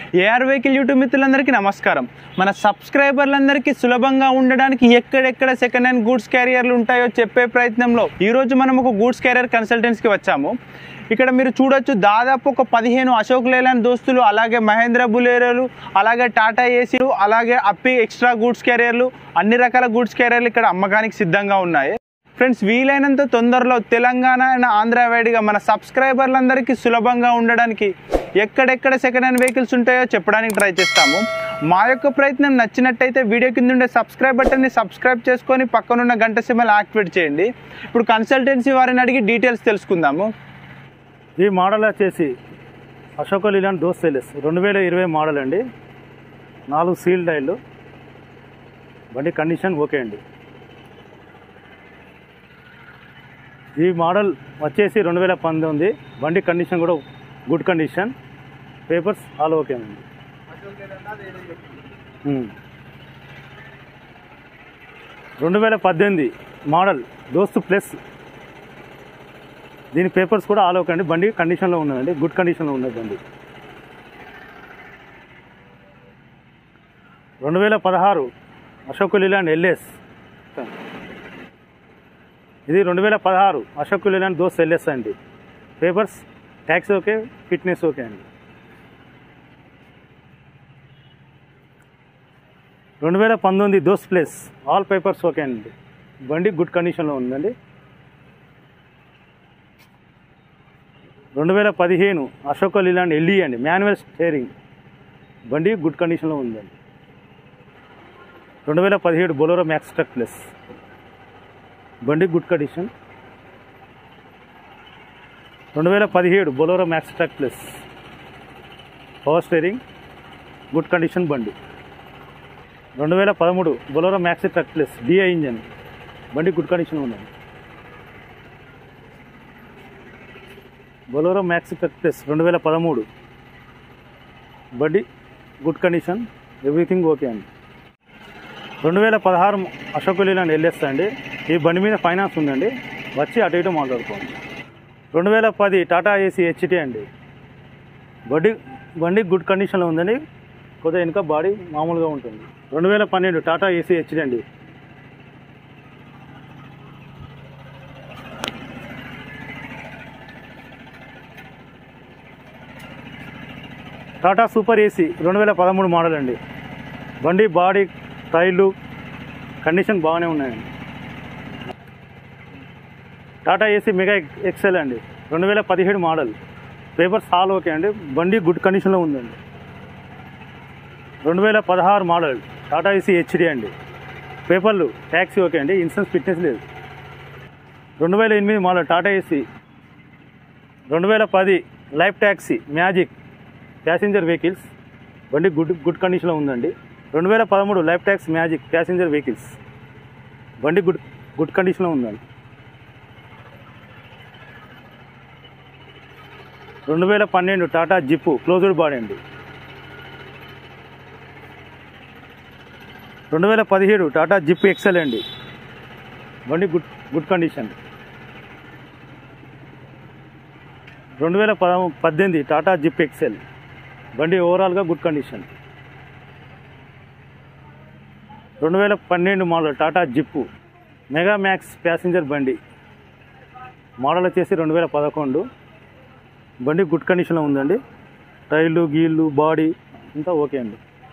AR vehicle YouTube మిత్రులందరికీ నమస్కారం మన సబ్స్క్రైబర్లందరికీ సులభంగా ఉండడానికి ఎక్కడెక్కడ సెకండ్ హ్యాండ్ గూడ్స్ క్యారియర్లు ఉంటాయో చెప్పే ప్రయత్నంలో ఈరోజు మనం ఒక గూడ్స్ క్యారియర్ కన్సల్టెన్స్కి వచ్చాము ఇక్కడ మీరు చూడొచ్చు దాదాపు ఒక పదిహేను అశోక్ లేలాండ్ దోస్తులు అలాగే మహేంద్ర బులేరోలు అలాగే టాటా ఏసీలు అలాగే అప్పి ఎక్స్ట్రా గూడ్స్ క్యారియర్లు అన్ని రకాల గూడ్స్ క్యారియర్లు ఇక్కడ అమ్మకానికి సిద్ధంగా ఉన్నాయి ఫ్రెండ్స్ వీలైనంత తొందరలో తెలంగాణ అండ్ ఆంధ్ర వైడ్గా మన సబ్స్క్రైబర్లందరికీ సులభంగా ఉండడానికి ఎక్కడెక్కడ సెకండ్ హ్యాండ్ వెహికల్స్ ఉంటాయో చెప్పడానికి ట్రై చేస్తాము మా యొక్క ప్రయత్నం నచ్చినట్టయితే వీడియో కింద ఉండే సబ్స్క్రైబ్ బటన్ని సబ్స్క్రైబ్ చేసుకొని పక్కనున్న గంట సిమ్మలు యాక్టివేట్ చేయండి ఇప్పుడు కన్సల్టెన్సీ వారిని అడిగి డీటెయిల్స్ తెలుసుకుందాము ఈ మోడల్ వచ్చేసి అశోక లీలాండ్ దోస్ సెలెస్ రెండు వేల ఇరవై మోడల్ అండి నాలుగు సీల్ టైర్లు బండి కండిషన్ ఓకే అండి ఈ మోడల్ వచ్చేసి రెండు వేల పంతొమ్మిది బండి కండిషన్ కూడా good condition papers all okay అండి ఉమ్. రెండు వేల పద్దెనిమిది మోడల్ దోస్తు ప్లస్ దీని పేపర్స్ కూడా ఆల్ ఓకే అండి బండి కండిషన్లో ఉన్నదండి గుడ్ కండిషన్లో ఉన్నది బండి రెండు వేల పదహారు అశోక్ లీలాండ్ ఎల్ఎస్ ఇది రెండు వేల పదహారు అశోక్ లీలాండ్ దోస్ ఎల్ఎస్ అండి papers tax okay fitness okay అండి రెండు వేల పంతొమ్మిది Dost plus all papers okay అండి బండి గుడ్ కండిషన్లో ఉందండి రెండు వేల పదిహేను అశోక లీలాండ్ ఎల్ఈ అండి మాన్యువల్ స్టేరింగ్ బండి గుడ్ కండిషన్లో ఉందండి రెండు వేల పదిహేడు బొలోరో మ్యాక్స్ ట్రక్ ప్లస్ బండి గుడ్ కండిషన్ రెండు వేల పదిహేడు Bolero Maxx truck plus power steering good condition బండి రెండు వేల పదమూడు Bolero Maxx truck plus DI engine బండి గుడ్ కండిషన్లో ఉందండి బొలోరో మ్యాక్స్ ప్లస్ రెండు వేల పదమూడు బండి గుడ్ కండిషన్ ఎవ్రీథింగ్ ఓకే అండి రెండు వేల పదహారు అశోక్ లీలాండ్ ఎల్ఎస్ అండి ఈ బండి మీద ఫైనాన్స్ ఉందండి వచ్చి అటు ఇటు మాట్లాడుకోండి రెండు వేల పది టాటా ఏసీ హెచ్టీ అండి బండి బండి గుడ్ కండిషన్లో ఉందండి కొద్దిగా వెనుక బాడీ మామూలుగా ఉంటుంది రెండు వేల పన్నెండు టాటా ఏసీ హెచ్డీ అండి టాటా సూపర్ ఏసీ రెండు వేల పదమూడు మోడల్ అండి బండి బాడీ టైర్లు కండిషన్ బాగానే ఉన్నాయండి టాటా ఏసీ మెగా ఎక్సెల్ అండి రెండు వేల పదిహేడు మోడల్ పేపర్స్ ఆల్ ఓకే అండి బండి గుడ్ కండిషన్లో ఉందండి రెండు వేల పదహారు మోడల్ టాటా ఏసీ హెచ్డి అండి పేపర్లు ట్యాక్సీ ఓకే అండి ఇన్సూరెన్స్ ఫిట్నెస్ లేదు రెండు వేల ఎనిమిది మోడల్ టాటా ఏసీ రెండు వేల పది life taxi Magic passenger vehicles బండి గుడ్ గుడ్ కండిషన్లో ఉందండి రెండు వేల పదమూడు life tax Magic passenger vehicles బండి గుడ్ గుడ్ కండిషన్లో ఉందండి రెండు వేల పన్నెండు టాటా జిప్పు క్లోజ్డ్ బాడీ అండి రెండు వేల పదిహేడు టాటా జిప్ ఎక్సెల్ అండి బండి గుడ్ గుడ్ కండిషన్ రెండు వేల పద పద్దెనిమిది టాటా జిప్ ఎక్సెల్ బండి ఓవరాల్గా గుడ్ కండిషన్ రెండు వేల పన్నెండు మోడల్ టాటా జిప్పు మెగా మ్యాక్స్ ప్యాసింజర్ బండి మోడల్ వచ్చేసి రెండు వేల పదకొండు బండి గుడ్ కండిషన్లో ఉందండి టైర్లు గీళ్ళు బాడీ అంతా ఓకే అండి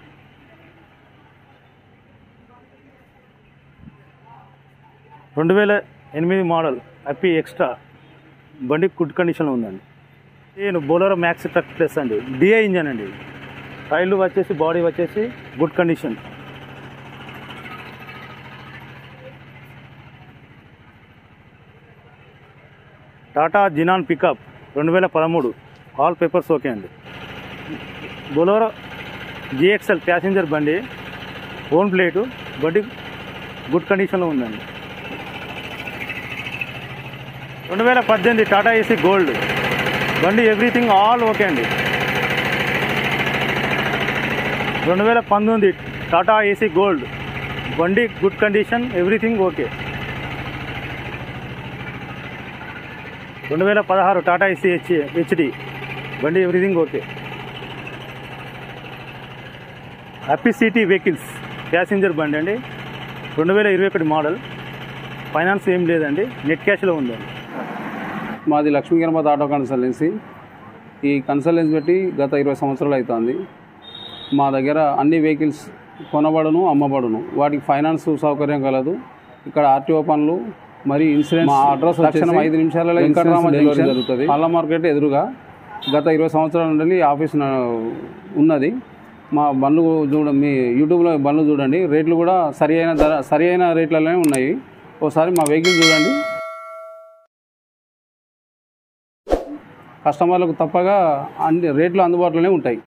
రెండు వేల ఎనిమిది మోడల్ అప్పి ఎక్స్ట్రా బండి గుడ్ కండిషన్లో ఉందండి నేను బోలరో మ్యాక్స్ ట్రక్ ప్లస్ అండి డిఐ ఇంజన్ అండి టైర్లు వచ్చేసి బాడీ వచ్చేసి good condition Tata Xenon pickup రెండు వేల పదమూడు ఆల్ పేపర్స్ ఓకే అండి బొలోరో జిఎక్స్ఎల్ ప్యాసింజర్ బండి ఓన్ ప్లేటు బండి గుడ్ కండిషన్లో ఉందండి రెండు వేల పద్దెనిమిది టాటా ఏసీ గోల్డ్ బండి ఎవ్రీథింగ్ ఆల్ ఓకే అండి రెండు వేల పంతొమ్మిది టాటా ఏసీ గోల్డ్ బండి గుడ్ కండిషన్ ఎవ్రీథింగ్ ఓకే రెండు వేల పదహారు టాటా ఏసీ హెచ్ హెచ్డి బండి everything okay happy city vehicles passenger బండి అండి రెండు వేల ఇరవై ఒకటి మోడల్ ఫైనాన్స్ ఏం లేదండి నెట్ క్యాష్లో ఉందండి మాది లక్ష్మీ గణపతి ఆటో కన్సల్టెన్సీ ఈ కన్సల్టెన్సీ పెట్టి గత ఇరవై సంవత్సరాలు అవుతుంది మా దగ్గర అన్ని వెహికల్స్ కొనబడును అమ్మబడును వాటికి ఫైనాన్స్ సౌకర్యం కలదు ఇక్కడ ఆర్టీఓ పనులు మరి ఇన్సూరెన్స్ మా అడ్రస్ తక్షణం ఐదు నిమిషాలలో వెంకటరామ డెలివరీ జరుగుతుంది పళ్ళ మార్కెట్ ఎదురుగా గత ఇరవై సంవత్సరాల నుండి ఆఫీస్ న- ఉన్నది మా బండ్లు చూడ మీ యూట్యూబ్లో బండ్లు చూడండి రేట్లు కూడా సరి అయిన ధర సరి అయిన రేట్లలోనే ఉన్నాయి ఒకసారి మా వెహికల్ చూడండి కస్టమర్లకు తప్పగా అన్ని రేట్లు అందుబాటులోనే ఉంటాయి